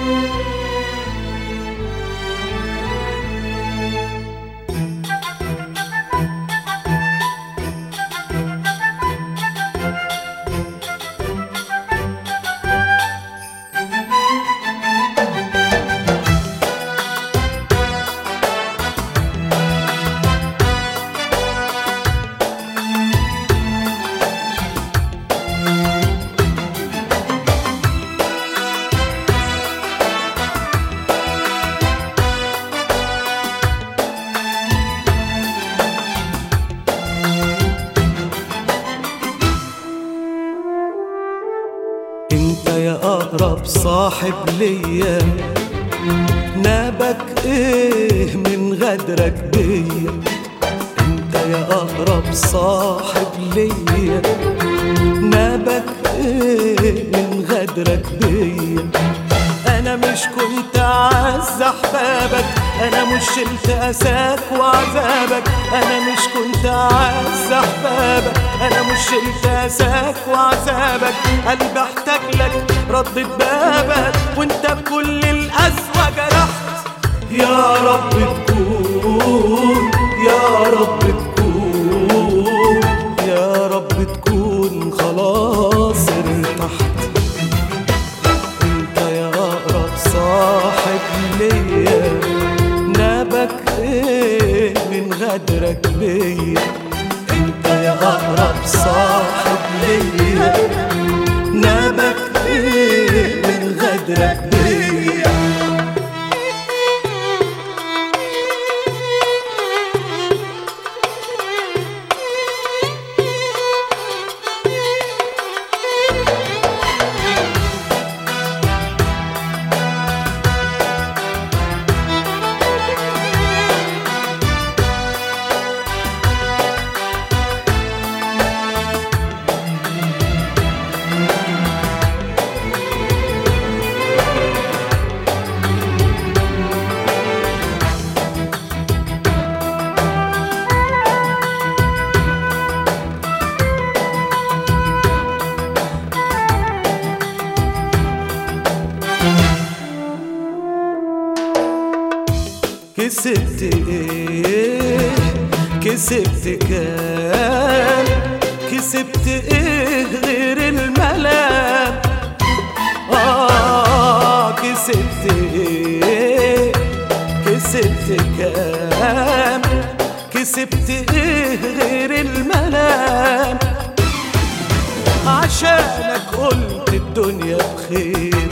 انت يا اقرب صاحب ليا نابك ايه من غدرك بيا انت يا اقرب صاحب ليا نابك ايه من غدرك بيا انا مش كنت اعز احبابك انا مش شلت اساك وعذابك انا مش كنت اعز احبابك انا مش شلت اساك وعذابك قلبي احتاج لك ردت بابك وانت بكل القسوة جرحت يا رب تكون يا رب تكون يا رب تكون خلاص ارتحت انت يا اقرب صاحب ليا نابك ايه من غدرك بيا انت يا اقرب صاحب ليا نابك ايه من غدرك بيا كسبت ايه كسبت كام كسبت ايه غير الملام اه كسبت ايه كسبت كام كسبت ايه غير الملام عشانك قلت الدنيا بخير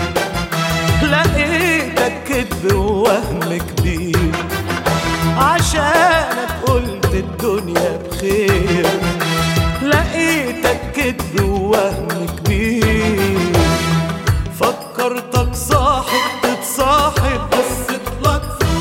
لقيتك كدب ووهم كبير عشانك قلت الدنيا بخير لقيتك كدب ووهم كبير فكرتك صاحب تتصاحب بس اطلق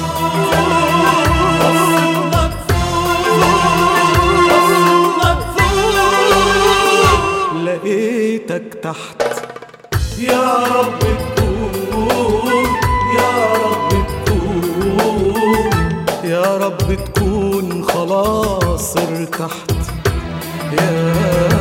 لقيتك تحت يا رب تكون يا رب تكون يا رب تكون خلاص ارتحت يا